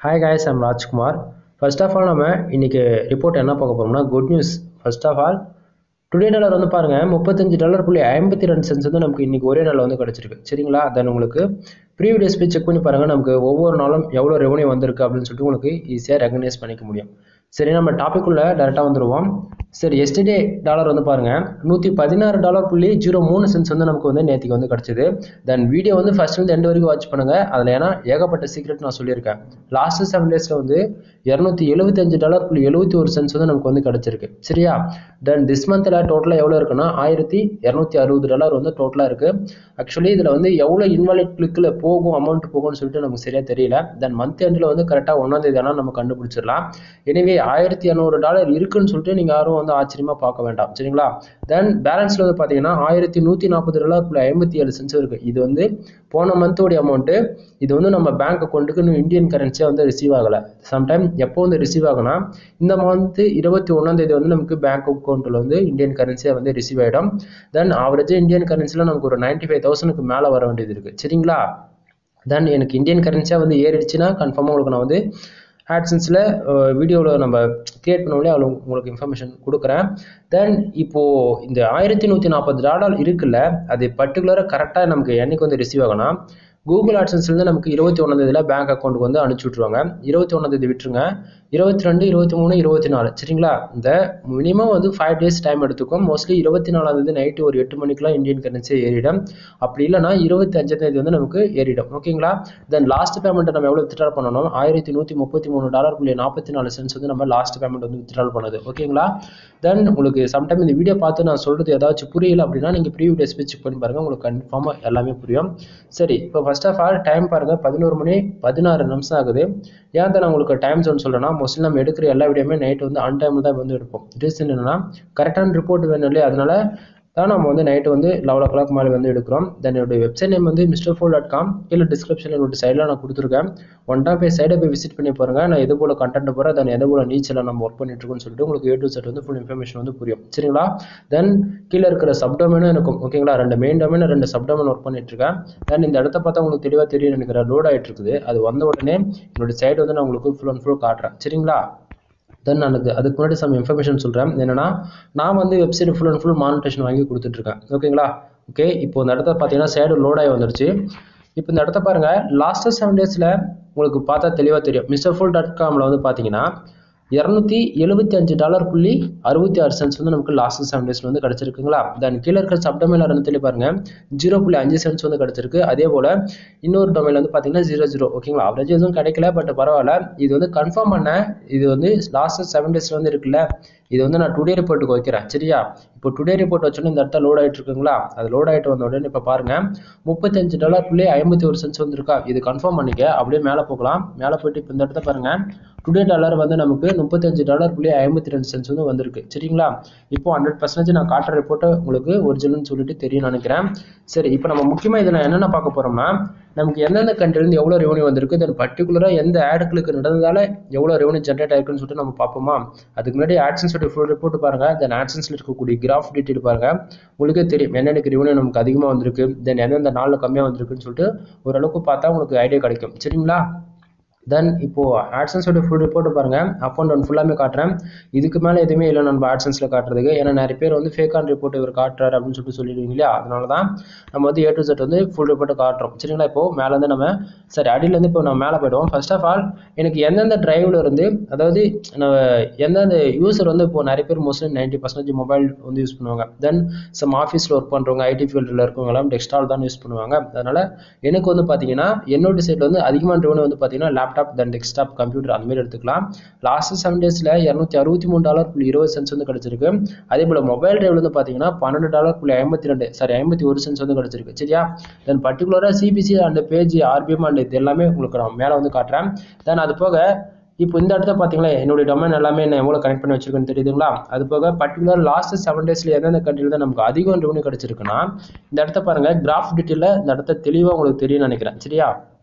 hi guys I'm Rajkumar first of all நம்ம இன்னைக்கு report என்ன பார்க்க போறோம்னா good news first of all today dollar வந்து பாருங்க முப்பத்தஞ்சு டாலர் புள்ளி ஐம்பத்தி ரெண்டு சென்ஸ் வந்து நமக்கு இன்னைக்கு ஒரே நாளில் வந்து கிடச்சிருக்கு சரிங்களா தென் உங்களுக்கு ப்ரீவியஸ் போய் செக் பண்ணி பாருங்க நமக்கு ஒவ்வொரு நாளும் எவ்வளோ ரெவன்யூ வந்திருக்கு அப்படின்னு சொல்லிட்டு உங்களுக்கு ஈஸியாக ரெகனைஸ் பண்ணிக்க முடியும் சரி நம்ம டாபிக் உள்ள டேரெக்டாக வந்துடுவோம் சரி எஸ்டே டாலர் வந்து பாருங்க நூற்றி பதினாறு டாலர் புள்ளி ஜீரோ மூணு சென்ஸ் வந்து நமக்கு வந்து நேற்றுக்கு வந்து கிடச்சிது தென் வீடியோ வந்து ஃபர்ஸ்ட் வந்து எண்டு வரைக்கும் வாட்ச் பண்ணுங்க அதில் ஏன்னா ஏகப்பட்ட சீக்ரெட் நான் சொல்லியிருக்கேன் லாஸ்ட் செவன் டேஸில் வந்து இரநூத்தி எழுபத்தஞ்சு டாலர் புள்ளி எழுபத்தி ஒரு சென்ஸ் வந்து நமக்கு வந்து கிடச்சிருக்கு சரியா தென் திஸ் மந்தில் டோட்டலாக எவ்வளோ இருக்குன்னா ஆயிரத்தி இரநூத்தி அறுபது டாலர் வந்து டோட்டலாக இருக்குது ஆக்சுவலி இதில் வந்து எவ்வளோ இன்வாலிட் கிளிக்கில் போகும் அமௌண்ட் போகும்னு சொல்லிட்டு நமக்கு சரியாக தெரியல தென் மந்த் எண்டில் வந்து கரெக்டாக ஒன்றாம் தேதி ஆனால் நம்ம கண்டுபிடிச்சிடலாம் எனவே ஆயிரத்தி இரநூறு டாலர் இருக்குன்னு சொல்லிட்டு நீங்கள் யாரும் வந்து ஆச்சரியமாக பார்க்க வேண்டாம் சரிங்களா தென் பேலன்ஸில் வந்து பார்த்தீங்கன்னா ஆயிரத்தி நூற்றி நாற்பது டாலர் புள்ளி ஐம்பத்தி ஏழு சென்ஸ் இருக்குது இது வந்து போன மந்தோடைய அமௌண்ட்டு இது வந்து நம்ம பேங்க் அக்கௌண்ட்டுக்கு இன்னும் இந்தியன் கரன்சியாக வந்து ரிசீவ் ஆகலை சம்டைம் எப்போ வந்து ரிசீவ் ஆகுனா இந்த மந்த்து இருபத்தி ஒன்றாம் தேதி வந்து நமக்கு பேங்க் அக்கௌண்ட்டில் வந்து இந்தியன் கரன்சியாக வந்து ரிசீவ் ஆகிடும் தென் ஆவரேஜாக இந்தியன் கரன்சியில் நமக்கு ஒரு நைன்ட்டி ஃபைவ் தௌசண்ட்க்கு மேலே வர வேண்டியது இருக்குது சரிங்களா தென் எனக்கு இந்தியன் கரன்சியாக வந்து ஏறிடுச்சுன்னா கன்ஃபார்மாக உங்களுக்கு நான் வந்து ஆட்சன்ஸில் வீடியோவில் நம்ம கிரியேட் பண்ணவங்களே அவ்வளோ உங்களுக்கு இன்ஃபர்மேஷன் கொடுக்குறேன் தென் இப்போது இந்த ஆயிரத்தி நூற்றி நாற்பது டாலர் இருக்குல்ல அது பர்டிகுலராக கரெக்டாக நமக்கு என்னைக்கு வந்து ரிசீவ் ஆகணும் கூகுள் ஆட்சன்ஸ்லேருந்து நமக்கு இருபத்தி ஒன்றாந்தேதியில் பேங்க் அக்கௌண்ட்டுக்கு வந்து அனுப்பிச்சி விட்ருவாங்க இருபத்தி ஒன்றாந்தேதி விட்டுருங்க இருபத்தி ரெண்டு இருபத்தி மூணு இருபத்தி நாலு சரிங்களா இந்த மினிமம் வந்து ஃபைவ் டேஸ் டைம் எடுத்துக்கும் மோஸ்ட்லி இருபத்தி நாலாந்தேதி நைட்டு ஒரு எட்டு மணிக்கெலாம் இந்தியன் கரன்சி ஏறிடும் அப்படி இல்லைனா இருபத்தி அஞ்சாந்தேதி வந்து நமக்கு ஏறிடும் ஓகேங்களா தென் லாஸ்ட் பேமெண்ட்டை நம்ம எவ்வளோ வித்ட்ரா பண்ணணும் ஆயிரத்தி நூற்றி முப்பத்தி மூணு டாலர் புள்ளி நாற்பத்தி நாலு சென்ஸ் வந்து நம்ம லாஸ்ட் பேமெண்ட் வந்து வித்ட்ரா பண்ணது ஓகேங்களா தென் உங்களுக்கு சம்டைம் இந்த வீடியோ பார்த்து நான் சொல்கிறது ஏதாச்சும் புரியல அப்படின்னா நீங்கள் ப்ரீவியூ டேஸ் செக் பண்ணி பாருங்கள் உங்களுக்கு கன்ஃபார்மாக எல்லாமே புரியும் சரி இப்போ ஃபர்ஸ்ட் ஆஃப் ஆல் டைம் பாருங்கள் பதினோரு மணி பதினாறு நிமிஷம் ஆகுது ஏன் தான் நான் உங்களுக்கு டைம் ஜோன் சொல்கிறேன்னா மோஸ்ட்லி நம்ம எடுக்கிற எல்லா வீடியோமே நைட் வந்து அன் டைமில் தான் வந்து எடுப்போம் ரீசன் என்னன்னா கரெக்டான ரிப்போர்ட் வேணும் இல்லையா அதனால தான் நம்ம வந்து நைட்டு வந்து லெவல் ஓ கிளாக் மேலே வந்து எடுக்கிறோம் தென் என்னுடைய வெப்சைட் நேம் வந்து மிஸ்டர் ஃபோல் டாட் காம் கீழே டிஸ்கிரிப்ஷனில் என்னோட சைடில் நான் கொடுத்துருக்கேன் ஒன் டைம் போய் சைடை போய் விசிட் பண்ணி பாருங்க நான் எது போல் கண்டென்ட் போகிறேன் தென் எது போல் நீச்சல் நம்ம ஒர்க் பண்ணிட்டு இருக்கோம்னு சொல்லிட்டு உங்களுக்கு ஏ டு செட் வந்து ஃபுல் இன்ஃபர்மேஷன் வந்து புரியும் சரிங்களா தென் கீழே இருக்கிற சப்டோமேனும் இருக்கும் ஓகேங்களா ரெண்டு மெயின் டொமைன் ரெண்டு சப்டோமேன் ஒர்க் பண்ணிட்டு இருக்கேன் தென் இந்த இடத்த பார்த்தா உங்களுக்கு தெளிவாக தெரியும் நினைக்கிறேன் லோட் ஆகிட்டு இருக்குது அது வந்த உடனே என்னோட சைடு வந்து நான் உங்களுக்கு ஃபுல் அண்ட் ஃபுல் காட்டுறேன் சரிங்களா தென் எனக்கு அதுக்கு முன்னாடி சம் இன்ஃபர்மேஷன் சொல்கிறேன் என்னென்னா நான் வந்து website full and full monetisation வாங்கி கொடுத்துட்ருக்கேன் ஓகேங்களா ஓகே இப்போ இந்த இடத்த பார்த்தீங்கன்னா சைடு லோட் ஆகி வந்துருச்சு இப்போ இந்த இடத்த பாருங்கள் லாஸ்ட்டு செவன் டேஸில் உங்களுக்கு பார்த்தா தெளிவாக தெரியும் மிஸ்டர் ஃபுல் டாட் காமில் வந்து பார்த்தீங்கன்னா இரநூத்தி எழுபத்தி அஞ்சு டாலர் புள்ளி அறுபத்தி ஆறு சென்ஸ் வந்து நமக்கு லாஸ்ட் செவன் டேஸ்ல வந்து கிடச்சிருக்குங்களா தென் கீழே இருக்கிற சப்டமைல ரெண்டு பாருங்க ஜீரோ புள்ளி அஞ்சு சென்ஸ் வந்து கிடச்சிருக்கு அதே போல் இன்னொரு டொமைல் வந்து பார்த்தீங்கன்னா ஜீரோ ஜீரோ ஓகேங்களா அவரேஜ் எதுவும் கிடைக்கல பட் பரவாயில்ல இது வந்து கன்ஃபார்ம் பண்ண இது வந்து லாஸ்ட் செவன் டேஸ்ல வந்து இருக்குல்ல இது வந்து நான் டுடே ரிப்போர்ட்டுக்கு வைக்கிறேன் சரியா இப்போ டுடே ரிப்போர்ட் வச்சோன்னே இந்த இடத்த லோட் ஆகிட்டு இருக்குங்களா அது லோட் ஆகிட்டு வந்த உடனே இப்போ பாருங்க முப்பத்தஞ்சு டாலர் புள்ளி ஐம்பத்தி ஒரு சென்ஸ் வந்துருக்கா இது கன்ஃபார்ம் பண்ணிக்க அப்படியே மேலே போகலாம் மேலே போயிட்டு இப்போ இந்த இடத்த பாருங்க டுடே டாலர் வந்து நமக்கு முப்பத்தஞ்சு டாலர் புள்ளி ஐம்பத்தி ரெண்டு சென்ஸ் வந்து வந்திருக்கு சரிங்களா இப்போ ஹண்ட்ரட் பர்சன்டேஜ் நான் காட்டுற ரிப்போர்ட்டை உங்களுக்கு ஒரிஜினல்னு சொல்லிட்டு தெரியும் நினைக்கிறேன் சரி இப்போ நம்ம முக்கியமாக இதில் என்னென்ன பார்க்க போகிறோம்னா நமக்கு எந்தெந்த கண்ட்ரிலேருந்து எவ்வளோ ரெவன்யூ வந்திருக்கு தென் பர்டிகுலராக எந்த ஆடுகளுக்கு நடந்ததால எவ்வளோ ரெவன்யூ ஜென்ரேட் ஆயிருக்குன்னு சொல்லிட்டு நம்ம பார்ப்போமா அதுக்கு முன்னாடி ஆட்சன்ஸோட ஃபுல் ரிப்போர்ட் பாருங்க தென் ஆட்சன்ஸில் இருக்கக்கூடிய கிராஃப் டீட்டெயில் பாருங்க உங்களுக்கே தெரியும் என்னென்ன ரெவன்யூ நமக்கு அதிகமாக வந்திருக்கு தென் எந்தெந்த நாளில் கம்மியாக வந்திருக்குன்னு சொல்லிட்டு ஓரளவுக்கு பார்த்தா உங்களுக்கு ஐடியா கிடைக்கும் சரிங்களா தென் இப்போது ஆட்சன்ஸோட ஃபுல் ரிப்போர்ட் பாருங்கள் அப் அண்ட் டவுன் ஃபுல்லாமே காட்டுறேன் இதுக்கு மேலே எதுவுமே இல்லை நம்ம ஆட்சன்ஸில் காட்டுறதுக்கு ஏன்னா நிறைய பேர் வந்து ஃபேக் ஆன் ரிப்போர்ட் இவர் காட்டுறாரு அப்படின்னு சொல்லிட்டு சொல்லிடுவீங்க இல்லையா அதனால தான் நம்ம வந்து ஏ டு செட் வந்து ஃபுல் ரிப்போர்ட்டை காட்டுறோம் சரிங்களா இப்போ மேலேருந்து நம்ம சரி அடியிலேருந்து இப்போ நம்ம மேலே போய்டுவோம் ஃபர்ஸ்ட் ஆஃப் ஆல் எனக்கு எந்தெந்த டிரைவில் இருந்து அதாவது நம்ம எந்தெந்த யூசர் வந்து இப்போ நிறைய பேர் மோஸ்ட்லி நைன்ட்டி பர்சன்டேஜ் மொபைல் வந்து யூஸ் பண்ணுவாங்க தென் சம் ஆஃபீஸில் ஒர்க் பண்ணுறவங்க ஐடி ஃபீல்டில் இருக்கவங்களாம் டெக்ஸ்டால் தான் யூஸ் பண்ணுவாங்க அதனால் எனக்கு வந்து பார்த்தீங்கன்னா என்னோட சைடில் வந்து அதிகமான ரெவன்யூ வந்து பார்த்தீங்கன்னா லேப்டாப் தென் டெஸ்க்டாப் கம்ப்யூட்டர் அந்த மாதிரி எடுத்துக்கலாம் லாஸ்ட் செவன் டேஸில் இரநூத்தி அறுபத்தி மூணு டாலர் புள்ளி இருபது சென்ஸ் வந்து கிடச்சிருக்கு அதே போல் மொபைல் டிரைவில் வந்து பார்த்தீங்கன்னா பன்னெண்டு டாலர் புள்ளி ஐம்பத்தி ரெண்டு சாரி ஐம்பத்தி ஒரு சென்ஸ் வந்து கிடச்சிருக்கு சரியா தென் பர்டிகுலராக CPC and page RPM and இது எல்லாமே உங்களுக்கு நான் மேலே வந்து காட்டுறேன் தென் அது போக இப்போ இந்த இடத்த பார்த்தீங்களா என்னுடைய டொமைன் எல்லாமே நான் எவ்வளோ கனெக்ட் பண்ணி வச்சிருக்கேன்னு தெரியுதுங்களா அது போக பர்டிகுலர் லாஸ்ட் செவன் டேஸில் எந்தெந்த கண்ட்ரியில் தான் நமக்கு அதிகம் ரெவன்யூ கிடச்சிருக்குன்னா இந்த இடத்த பாருங்கள் கிராஃப் டீட்டெயிலில் இந்த இடத்த தெளிவாக உங்களுக்கு தெரியும்னு நினைக்கிறேன் சரியா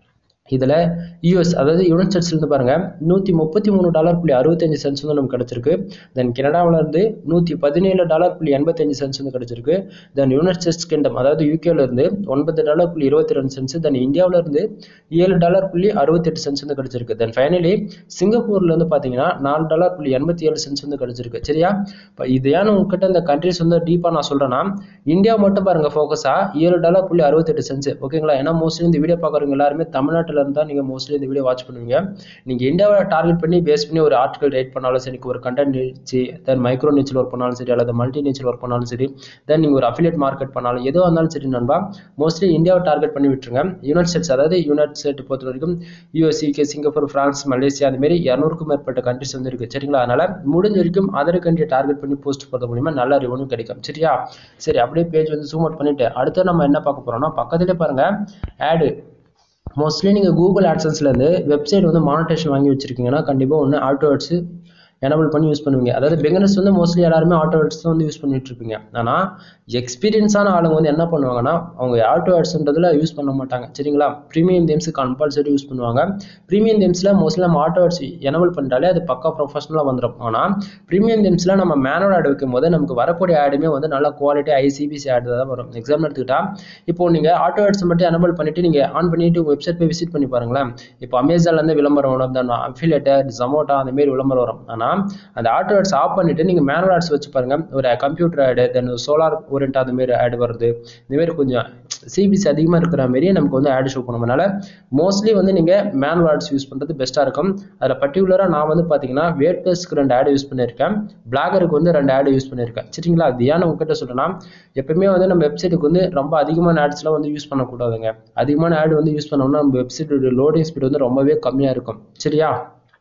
இதில் யூஎஸ் அதாவது யுனைட் ஸ்டேட்ஸ்லேருந்து பாருங்கள் நூற்றி முப்பத்தி மூணு டாலர் புள்ளி அறுபத்தஞ்சு சென்ஸ் வந்து நமக்கு கிடச்சிருக்கு தென் கனடாவிலேருந்து நூற்றி பதினேழு டாலர் புள்ளி எண்பத்தஞ்சு சென்ஸ் வந்து கிடச்சிருக்கு தென் யுனைட் ஸ்டேட்ஸ் கிங்டம் அதாவது யூகேலேருந்து ஒன்பது டாலர் புள்ளி இருபத்தி ரெண்டு சென்ஸ் தென் இந்தியாவிலேருந்து ஏழு டாலர் புள்ளி அறுபத்தெட்டு சென்ஸ் வந்து கிடச்சிருக்கு தென் ஃபைனலி சிங்கப்பூர்லேருந்து பார்த்தீங்கன்னா நாலு டாலர் புள்ளி எண்பத்தி ஏழு சென்ஸ் வந்து கிடச்சிருக்கு சரியா இப்போ இது ஏன் உங்ககிட்ட இந்த கண்ட்ரிஸ் வந்து டீப்பாக நான் சொல்கிறேன்னா இந்தியா மட்டும் பாருங்கள் ஃபோக்கஸாக ஏழு டாலர் புள்ளி அறுபத்தெட்டு சென்ஸ் ஓகேங்களா ஏன்னா மோஸ்ட்லி இந்த வீடியோ பார்க்குறவங்க எல்லாருமே தமிழ்நாட்டில் இருந்தால் நீங்கள் மோஸ்ட்லி இந்த வீடியோ வாட்ச் பண்ணுவீங்க நீங்கள் இந்தியாவை டார்கெட் பண்ணி பேஸ் பண்ணி ஒரு ஆர்டிகல் ரைட் பண்ணாலும் சரி ஒரு கண்டென்ட் நிச்சு தென் மைக்ரோ நீச்சல் ஒர்க் பண்ணாலும் சரி அல்லது மல்டி நீச்சல் ஒர்க் பண்ணாலும் சரி தென் நீங்கள் ஒரு அஃபிலியேட் மார்க்கெட் பண்ணாலும் எதுவாக இருந்தாலும் சரி நண்பா மோஸ்ட்லி இந்தியாவை டார்கெட் பண்ணி விட்டுருங்க யுனைட் ஸ்டேட்ஸ் அதாவது யுனைட் ஸ்டேட் பொறுத்த வரைக்கும் US UK Singapore France Malaysia அந்த மாதிரி இரநூறுக்கும் மேற்பட்ட கண்ட்ரிஸ் வந்து இருக்குது சரிங்களா அதனால் முடிஞ்ச வரைக்கும் அதர் கண்ட்ரியை டார்கெட் பண்ணி போஸ்ட் போகிறது மூலிமா நல்ல ரெவன்யூ கிடைக்கும் சரியா சரி அப்படியே பேஜ் வந்து ஜூம் அவுட் பண்ணிவிட்டு அடுத்து நம்ம என்ன பார்க்க போகிறோம்னா பக்கத்துலேயே பாருங்கள் ஆடு மோஸ்ட்லி நீங்கள் கூகுள் ஆட்சன்ஸ்லேருந்து வெப்சைட் வந்து மானிட்டேஷன் வாங்கி வச்சிருக்கீங்கன்னா கண்டிப்பாக ஒன்று ஆட்டோ ஆட்ஸு எனபிள் பண்ணி யூஸ் பண்ணுவீங்க அதாவது பிகினர்ஸ் வந்து மோஸ்ட்லி எல்லாருமே ஆட்டோ ஆட்ஸ் தான் வந்து யூஸ் பண்ணிட்டு இருப்பீங்க ஆனால் எக்ஸ்பீரியன்ஸான ஆளுங்க வந்து என்ன பண்ணுவாங்கன்னா அவங்க ஆட்டோ ஆட்ஸ்ன்றதுல யூஸ் பண்ண மாட்டாங்க சரிங்களா ப்ரீமியம் கேம்ஸ் கம்பல்சரி யூஸ் பண்ணுவாங்க ப்ரீமியம் கேம்ஸில் மோஸ்ட்லி நம்ம ஆட்டோ ஆட்ஸ் எனபிள் பண்ணிட்டாலே அது பக்கா ப்ரொஃபஷனலாக வந்துடும் ஆனால் ப்ரீமியம் கேம்ஸில் நம்ம மேனுவல் ஆட் வைக்கும் போது நமக்கு வரக்கூடிய ஆடுமே வந்து நல்ல குவாலிட்டி ஐசிபிசி ஆடு தான் வரும் எக்ஸாம்பிள் எடுத்துக்கிட்டா இப்போ நீங்கள் ஆட்டோ ஆட்ஸ் மட்டும் எனபிள் பண்ணிட்டு நீங்கள் ஆன் பண்ணிட்டு உங்கள் வெப்சைட் போய் விசிட் பண்ணி பாருங்களேன் இப்போ அமேசான்லேருந்து விளம்பரம் வரும் தென் அஃபிலேட்டர் ஜொமோட்டோ அந்த மாதிரி விளம்பரம் வரும் ஆனால் அந்த ஆட்டோ ஆட்ஸ் ஆஃப் பண்ணிட்டு நீங்கள் மேனுவல் ஆட்ஸ் வச்சு பாருங்க ஒரு கம்ப்யூட்டர் ஆடு தென் சோலார் ஓரியன்ட் அந்த மாதிரி ஆடு வருது இந்த மாதிரி கொஞ்சம் சிபிசி அதிகமாக இருக்கிற மாதிரியே நமக்கு வந்து ஆடு ஷோ பண்ணுறதுனால மோஸ்ட்லி வந்து நீங்கள் மேனுவல் ஆட்ஸ் யூஸ் பண்ணுறது பெஸ்ட்டாக இருக்கும் அதில் பர்டிகுலராக நான் வந்து பார்த்தீங்கன்னா வேட் ப்ளஸ்க்கு ரெண்டு ஆடு யூஸ் பண்ணியிருக்கேன் பிளாகருக்கு வந்து ரெண்டு ஆடு யூஸ் பண்ணியிருக்கேன் சரிங்களா அது ஏன் உங்ககிட்ட சொல்கிறேன்னா எப்பவுமே வந்து நம்ம வெப்சைட்டுக்கு வந்து ரொம்ப அதிகமான ஆட்ஸ்லாம் வந்து யூஸ் பண்ணக்கூடாதுங்க அதிகமான ஆடு வந்து யூஸ் பண்ணோம்னா நம்ம வெப்சைட்டோட லோடிங் ஸ்பீட் வந்து ரொம்பவே கம்மியாக இருக்கும் சரியா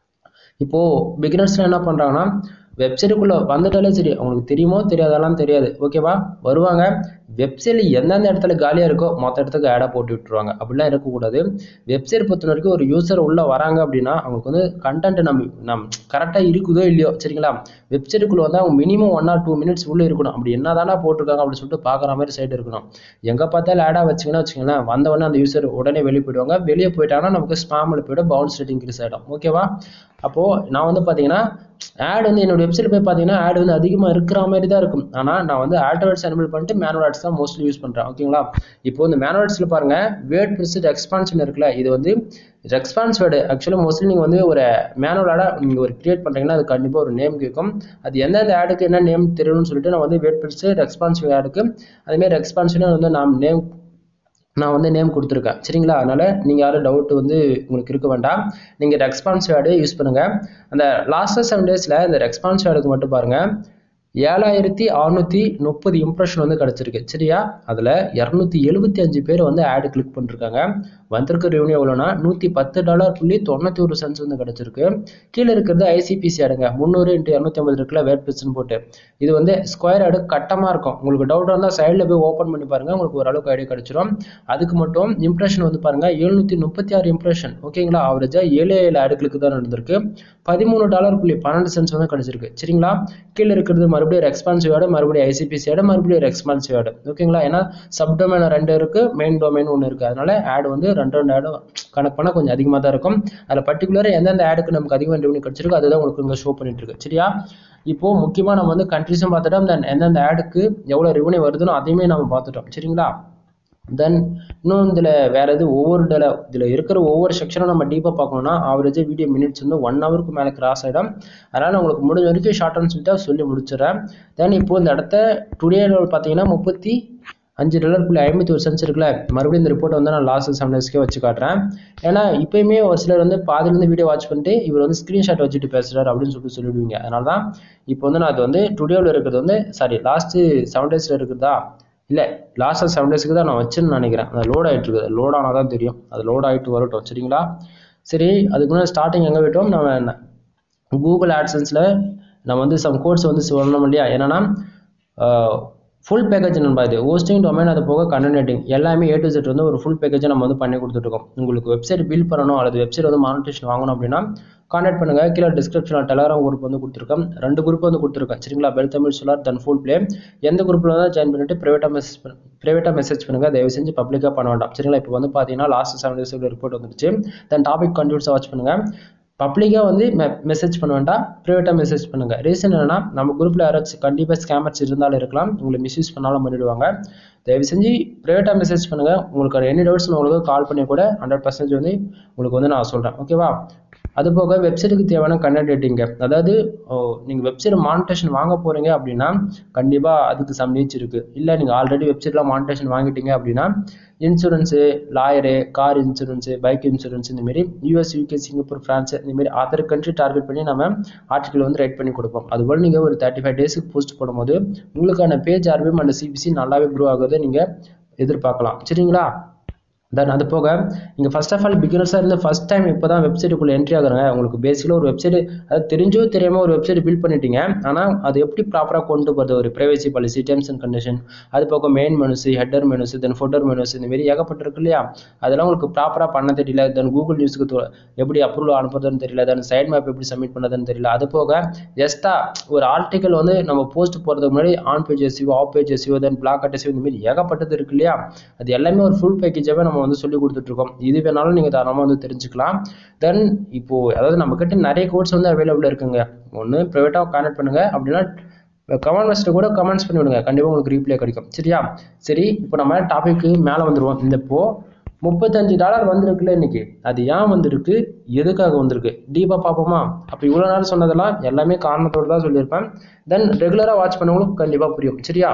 இப்போது பிகினர்ஸ்லாம் என்ன பண்ணுறாங்கன்னா வெப்சைட்டுக்குள்ளே வந்துட்டாலே சரி அவங்களுக்கு தெரியுமோ தெரியாதெல்லாம் தெரியாது ஓகேவா வருவாங்க வெப்சைட்டில் எந்தெந்த இடத்துல காலியாக இருக்கோ மொத்த இடத்துக்கு ஆடாக போட்டு விட்டுருவாங்க அப்படிலாம் இருக்கக்கூடாது வெப்சைட் பொறுத்த வரைக்கும் ஒரு யூசர் உள்ளே வராங்க அப்படின்னா அவங்களுக்கு வந்து கண்டென்ட் நம்ம நம் கரெக்டாக இருக்குதோ இல்லையோ சரிங்களா வெப்சைட்டுக்குள்ளே வந்து அவங்க minimum one or two minutes உள்ளே இருக்கணும் அப்படி என்ன தானே போட்டிருக்காங்க அப்படின்னு சொல்லிட்டு பார்க்குற மாதிரி சைடு இருக்கணும் எங்கே பார்த்தாலும் ஆடாக வச்சிங்கன்னா வச்சுக்கோங்களேன் வந்த உடனே அந்த யூசர் உடனே வெளியே போயிடுவாங்க வெளியே போயிட்டாங்கன்னா நமக்கு ஸ்பாமில் போய்டும் பவுன்ஸ் ரேட் இன்க்ரீஸ் ஆகிடும் ஓகேவா அப்போது நான் வந்து பார்த்தீங்கன்னா ஆட் வந்து என்னோட வெப்சைட் போய் பார்த்தீங்கன்னா ஆட் வந்து அதிகமாக இருக்கிற மாதிரி தான் இருக்கும் ஆனால் நான் வந்து ஆட்வர்ட்ஸ் எனபிள் பண்ணிட்டு மேனுவல் ஆட்ஸ் தான் மோஸ்ட்லி யூஸ் பண்ணுறேன் ஓகேங்களா இப்போ இந்த மேனுவல் ஆட்ஸில் பாருங்கள் வேர்ட் ப்ரெஸ்ட் எக்ஸ்பான்ஷன் இருக்குல்ல இது வந்து ரெஸ்பான்ஸ் வேர்டு ஆக்சுவலாக மோஸ்ட்லி நீங்கள் வந்து ஒரு மேனுவல் ஆடாக நீங்கள் ஒரு கிரியேட் பண்ணுறீங்கன்னா அது கண்டிப்பாக ஒரு நேம் கேட்கும் அது எந்தெந்த ஆடுக்கு என்ன நேம் தெரியணும்னு சொல்லிட்டு நான் வந்து வேர்ட் ப்ரெஸ்ட் ரெஸ்பான்சிவ் ஆடுக்கு அதேமாதிரி ரெஸ்பான்சிவ்னா வந்து நான் நேம் நான் வந்து நேம் கொடுத்துருக்கேன் சரிங்களா அதனால் நீங்கள் யாரும் டவுட் வந்து உங்களுக்கு இருக்க வேண்டாம் நீங்கள் ரெஸ்பான்ஸ் வேர்டு யூஸ் பண்ணுங்கள் அந்த லாஸ்ட்டாக செவன் டேஸில் இந்த ரெஸ்பான்ஸ் வேர்டுக்கு மட்டும் பாருங்கள் ஏழாயிரத்தி அறுநூற்றி முப்பது இம்ப்ரெஷன் வந்து கிடச்சிருக்கு சரியா அதில் இரநூத்தி எழுபத்தி அஞ்சு பேர் வந்து ஆடு கிளிக் பண்ணிருக்காங்க வந்திருக்க ரெவன்யூ எவ்வளோனா நூற்றி பத்து டாலர் புள்ளி தொண்ணூற்றி ஒரு சென்ஸ் வந்து கிடச்சிருக்கு கீழே இருக்கிறது ஐசிபிசி ஆடுங்க முந்நூறு இன்ட்டு இரநூத்தி ஐம்பது இருக்குல்ல வேட் பிரிட்ஸ்னு போட்டு இது வந்து ஸ்கொயர் ஆடு கட்டமாக இருக்கும் உங்களுக்கு டவுட் இருந்தால் சைடில் போய் ஓப்பன் பண்ணி பாருங்கள் உங்களுக்கு ஓரளவுக்கு ஐடியா கிடச்சிரும் அதுக்கு மட்டும் இம்ப்ரெஷன் வந்து பாருங்கள் எழுநூற்றி முப்பத்தி ஆறு இம்ப்ரெஷன் ஓகேங்களா ஆவரேஜாக ஏழு ஏழு ஆடுகளுக்கு தான் நடந்திருக்கு பதிமூணு டாலர் புள்ளி பன்னெண்டு சென்ஸ் வந்து கிடச்சிருக்கு சரிங்களா கீழே இருக்கிறது மறுபடியும் எக்ஸ்பான்சிவ் ஆடு மறுபடியும் ஐசிபிசி ஆடு மறுபடியும் எக்ஸ்பான்சிவ் ஆடு ஓகேங்களா ஏன்னா சப்டொமைன் ரெண்டு இருக்குது மெயின் டொமைன் ஒன்று இருக்குது அதனால ஆடு வந்து ரெண்டு ரெண்டு ஆடும் கணக்கு பண்ணால் கொஞ்சம் அதிகமாக தான் இருக்கும் அதில் பர்டிகுலராக எந்தெந்த ஆடுக்கு நமக்கு அதிகமாக ரெவன்யூ கிடச்சிருக்கோ அதுதான் உங்களுக்கு இங்கே ஷோ பண்ணிட்டு இருக்கு சரியா இப்போ முக்கியமாக நம்ம வந்து கண்ட்ரிஸும் பார்த்துட்டோம் தென் எந்தெந்த ஆடுக்கு எவ்வளோ ரெவன்யூ வருதுன்னு அதையுமே நம்ம பார்த்துட்டோம் சரிங்களா தென் இன்னும் இதில் வேறு எது ஒவ்வொரு இதில் இதில் இருக்கிற ஒவ்வொரு செக்ஷனும் நம்ம டீப்பாக பார்க்கணும்னா ஆவரேஜாக வீடியோ மினிட்ஸ் வந்து ஒன் ஹவருக்கு மேலே கிராஸ் ஆகிடும் அதனால் உங்களுக்கு முடிஞ்ச வரைக்கும் ஷார்ட் அண்ட் ஸ்வீட்டாக சொல்லி முடிச்சிடறேன் தென் இப்போ இந்த இடத்த டுடே பார்த்தீங்கன்னா முப்பத்தி அஞ்சு டாலர் புள்ளி ஐம்பத்தி ஒரு சென்ஸ் இருக்குல்ல மறுபடியும் இந்த ரிப்போர்ட் வந்து நான் லாஸ்ட் செவன் டேஸ்க்கே வச்சு காட்டுறேன் ஏன்னா இப்போயுமே ஒரு சிலர் வந்து பாதிலேருந்து வீடியோ வாட்ச் பண்ணிட்டு இவர் வந்து ஸ்க்ரீன்ஷாட் வச்சுட்டு பேசுகிறார் அப்படின்னு சொல்லிட்டு சொல்லிடுவீங்க அதனால தான் இப்போ வந்து நான் அது வந்து டுடேவில் இருக்கிறது வந்து சாரி லாஸ்ட்டு செவன் டேஸில் இருக்கிறதா இல்லை லாஸ்ட்டாக செவன் டேஸ்க்கு தான் நான் வச்சுன்னு நினைக்கிறேன் அது லோட் ஆகிட்டு இருக்குது லோட் ஆனால் தான் தெரியும் அது லோட் ஆகிட்டு வரட்டும் சரிங்களா சரி அதுக்கு முன்னாடி ஸ்டார்டிங் எங்கே விட்டோம் நம்ம கூகுள் ஆட்சன்ஸில் நம்ம வந்து சம் கோர்ஸ் வந்து சொல்லணும் இல்லையா என்னன்னா ஃபுல் பேக்கேஜ் நண்பா இது ஹோஸ்டிங் டொமைன் அது போக கண்டென்டிங் எல்லாமே ஏ டு செட் வந்து ஒரு ஃபுல் பேக்கேஜை நம்ம வந்து பண்ணி கொடுத்துட்ருக்கோம் உங்களுக்கு வெப்சைட் பில்ட் பண்ணணும் அல்லது வெப்சைட் வந்து மானிட்டேஷன் வாங்கணும் அப்படின்னா கான்டாக்ட் பண்ணுங்க கீழே டிஸ்கிரிப்ஷனில் டெலகிராம் குரூப் வந்து கொடுத்துருக்கேன் ரெண்டு குரூப் வந்து கொடுத்துருக்கேன் சரிங்களா பெல் தமிழ் சொல்லார் தன் ஃபுல் ப்ளே எந்த குரூப்பில் வந்து ஜாயின் பண்ணிட்டு ப்ரைவேட்டாக மெசேஜ் பண்ண ப்ரைவேட்டாக மெசேஜ் பண்ணுங்க தயவு செஞ்சு பப்ளிக்காக பண்ண வேண்டாம் சரிங்களா இப்போ வந்து பார்த்தீங்கன்னா லாஸ்ட் செவன் டேஸ் ரிப்போர்ட் வந்துருச்சு தென் டாபிக் கண்டினியூஸாக வாட்ச் பண்ணுங்க பப்ளிக்காக வந்து மெ மெசேஜ் பண்ண வேண்டாம் ப்ரைவேட்டாக மெசேஜ் பண்ணுங்க ரீசன் என்னன்னா நம்ம குரூப்பில் யாராச்சும் கண்டிப்பாக ஸ்கேமர்ஸ் இருந்தாலும் இருக்கலாம் உங்களை மிஸ்யூஸ் பண்ணாலும் பண்ணிடுவாங்க தயவு செஞ்சு ப்ரைவேட்டாக மெசேஜ் பண்ணுங்க உங்களுக்கு எனி டவுட்ஸ் உங்களுக்கு கால் பண்ணி கூட ஹண்ட்ரட் பர்சன்டேஜ் வந்து உங்களுக்கு வந்து நான் சொல்கிறேன் ஓகேவா அது போக வெப்சைட்டுக்கு தேவையான கண்டென்ட் எடிட்டிங்க அதாவது நீங்கள் வெப்சைட் மானிட்டேஷன் வாங்க போகிறீங்க அப்படின்னா கண்டிப்பாக அதுக்கு சம் நீச் இருக்குது இல்லை நீங்கள் ஆல்ரெடி வெப்சைட்டில் மானிட்டேஷன் வாங்கிட்டீங்க அப்படின்னா insurance lawyer car insurance bike insurance இந்தமாரி யூஎஸ் யூகே சிங்கப்பூர் ஃப்ரான்ஸ் இந்தமாரி அதர் கண்ட்ரி டார்கெட் பண்ணி நம்ம ஆர்டிகல் வந்து ரைட் பண்ணி கொடுப்போம் அதுபோல் நீங்கள் ஒரு தேர்ட்டி ஃபைவ் டேஸுக்கு போஸ்ட் போடும்போது உங்களுக்கான பேஜ் ஆர்பிஎம் அண்ட் சிபிசி நல்லாவே க்ரோ ஆகுறதை நீங்கள் எதிர்பார்க்கலாம் சரிங்களா தென் அது போக நீங்கள் ஃபர்ஸ்ட் ஆஃப் ஆல் பிகினர்ஸாக இருந்து ஃபஸ்ட் டைம் இப்போ தான் வெப்சைட்டுக்குள்ளே என்ட்ரி ஆகுறாங்க உங்களுக்கு பேசிக்கலாக ஒரு வெப்சைட் அது தெரிஞ்சோ தெரியாமல் ஒரு வெப்சைட் பில்ட் பண்ணிட்டீங்க ஆனால் அது எப்படி ப்ராப்பராக கொண்டு போகிறது ஒரு privacy policy terms and condition அது போக main menus header menus then footer menus இந்த மாதிரி ஏகப்பட்டிருக்கு இல்லையா அதெல்லாம் உங்களுக்கு ப்ராப்பராக பண்ண தெரியல தென் கூகுள் நியூஸுக்கு எப்படி அப்ரூவல் அனுப்புறதுன்னு தெரியல தென் சைட் மேப் எப்படி சப்மிட் பண்ணுறதுன்னு தெரியல அது போக எக்ஸ்ட்ரா ஒரு ஆர்டிக்கல் வந்து நம்ம போஸ்ட் போகிறதுக்கு முன்னாடி on page SEO off page SEO then பிளாக் அட்டசிவ் இந்த மாதிரி ஏகப்பட்டது இருக்கு இல்லையா அது எல்லாமே ஒரு ஃபுல் பேக்கேஜாகவே நம்ம வந்து சொல்லி கொடுத்துட்ருக்கோம் இது வேணாலும் நீங்கள் தாராளமாக வந்து தெரிஞ்சுக்கலாம் தென் இப்போது அதாவது நம்மக்கிட்ட நிறைய கோர்ஸ் வந்து அவைலபிள் இருக்குங்க ஒன்று ப்ரைவேட்டாக கான்டாக்ட் பண்ணுங்கள் அப்படின்னா கமெண்ட் பாக்ஸில் கூட கமெண்ட்ஸ் பண்ணி விடுங்க கண்டிப்பாக உங்களுக்கு ரீப்ளே கிடைக்கும் சரியா சரி இப்போ நம்ம டாபிக்கு மேலே வந்துடுவோம் இந்த இப்போ முப்பத்தஞ்சு டாலர் வந்திருக்குல்ல இன்னைக்கு அது ஏன் வந்திருக்கு எதுக்காக வந்திருக்கு டீப்பாக பார்ப்போமா அப்போ இவ்வளோ நேரம் சொன்னதெல்லாம் எல்லாமே காரணத்தோடு தான் சொல்லியிருப்பேன் தென் ரெகுலராக வாட்ச் பண்ணவங்களுக்கு கண்டிப்பாக புரியும் சரியா